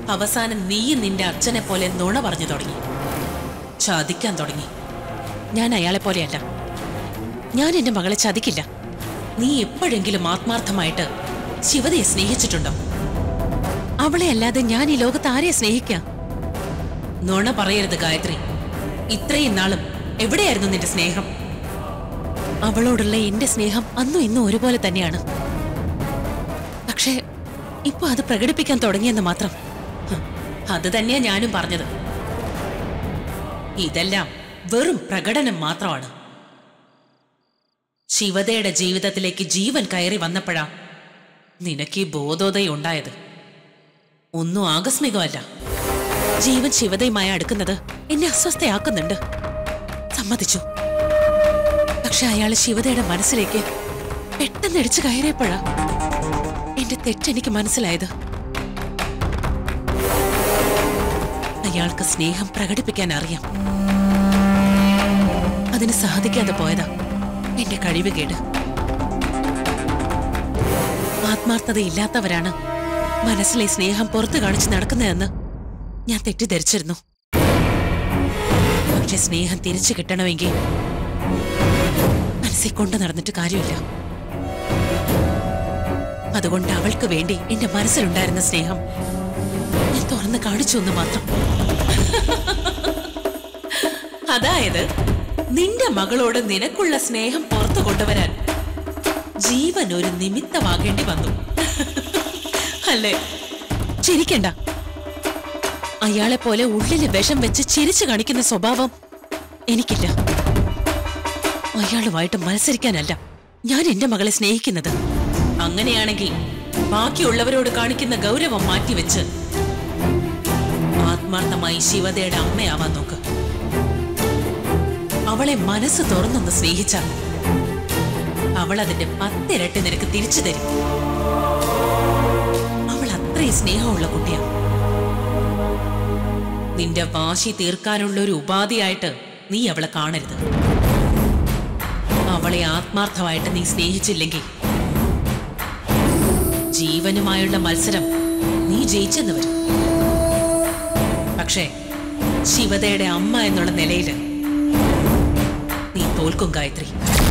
അവസാനം നീയും നിന്റെ അച്ഛനെ പോലെ നുണ പറഞ്ഞു തുടങ്ങി ചതിക്കാൻ തുടങ്ങി ഞാൻ അയാളെ പോലെയല്ല ഞാൻ എന്റെ മകളെ ചതിക്കില്ല നീ എപ്പോഴെങ്കിലും ആത്മാർത്ഥമായിട്ട് ശിവതയെ സ്നേഹിച്ചിട്ടുണ്ടോ അവളെ അല്ലാതെ ഞാൻ ഈ ലോകത്ത് ആരെയെ സ്നേഹിക്കാം നുണ പറയരുത് ഗായത്രി ഇത്രയും നാളും എവിടെയായിരുന്നു നിന്റെ സ്നേഹം അവളോടുള്ള എന്റെ സ്നേഹം അന്നും ഇന്നും ഒരുപോലെ തന്നെയാണ് പക്ഷേ ഇപ്പൊ അത് പ്രകടിപ്പിക്കാൻ തുടങ്ങിയെന്ന് മാത്രം ഹ്, അത് തന്നെയാ ഞാനും പറഞ്ഞത് ഇതെല്ലാം വെറും പ്രകടനം മാത്രമാണ് ശിവതയുടെ ജീവിതത്തിലേക്ക് ജീവൻ കയറി വന്നപ്പോഴാ നിനക്ക് ഈ ബോധോദയം ഉണ്ടായത് ഒന്നും ആകസ്മികമല്ല ജീവൻ ശിവതയുമായി അടുക്കുന്നത് എന്നെ അസ്വസ്ഥയാക്കുന്നുണ്ട് സമ്മതിച്ചു പക്ഷെ അയാൾ ശിവതയുടെ മനസ്സിലേക്ക് പെട്ടെന്ന് ഇടിച്ചു കയറിയപ്പോഴാ എന്റെ തെറ്റെനിക്ക് മനസ്സിലായത് അയാൾക്ക് സ്നേഹം പ്രകടിപ്പിക്കാൻ അറിയാം അതിന് സാധിക്കാതെ പോയതാ എന്റെ കഴിവുകേട് ആത്മാർത്ഥതയില്ലാത്തവരാണ് മനസ്സിലെ സ്നേഹം പുറത്തു കാണിച്ച് നടക്കുന്നതെന്ന് ഞാൻ തെറ്റിദ്ധരിച്ചിരുന്നു പക്ഷെ സ്നേഹം തിരിച്ചു കിട്ടണമെങ്കിൽ മനസ്സിൽ കൊണ്ടു നടന്നിട്ട് കാര്യമില്ല അതുകൊണ്ട് അവൾക്ക് വേണ്ടി എന്റെ മനസ്സിലുണ്ടായിരുന്ന സ്നേഹം ഞാൻ തുറന്ന് കാണിച്ചു എന്ന് മാത്രം അതായത് നിന്റെ മകളോട് നിനക്കുള്ള സ്നേഹം പുറത്തു കൊണ്ടുവരാൻ ജീവൻ ഒരു നിമിത്തമാകേണ്ടി വന്നു അല്ലേ ചിരിക്കണ്ട അയാളെ പോലെ ഉള്ളില് വിഷം വെച്ച് ചിരിച്ചു കാണിക്കുന്ന സ്വഭാവം എനിക്കില്ല അയാളുമായിട്ട് മത്സരിക്കാനല്ല ഞാൻ എന്റെ മകളെ സ്നേഹിക്കുന്നത് അങ്ങനെയാണെങ്കിൽ ബാക്കിയുള്ളവരോട് കാണിക്കുന്ന ഗൗരവം മാറ്റിവെച്ച് ആത്മാർത്ഥമായി ശിവതയുടെ അമ്മയാവാൻ നോക്ക് അവളെ മനസ്സ് തുറന്നൊന്ന് സ്നേഹിച്ചാൽ അവൾ അതിന്റെ പത്തിരട്ടി നിനക്ക് തിരിച്ചു തരും അവൾ അത്രയും സ്നേഹമുള്ള കുട്ടിയാ നിന്റെ വാശി തീർക്കാനുള്ള ഒരു ഉപാധിയായിട്ട് നീ അവളെ കാണരുത് അവളെ ആത്മാർത്ഥമായിട്ട് നീ സ്നേഹിച്ചില്ലെങ്കിൽ ജീവനുമായുള്ള മത്സരം നീ ജയിച്ചെന്ന് വരും പക്ഷേ ശിവതയുടെ അമ്മ എന്നുള്ള നിലയിൽ നീ തോൽക്കും ഗായത്രി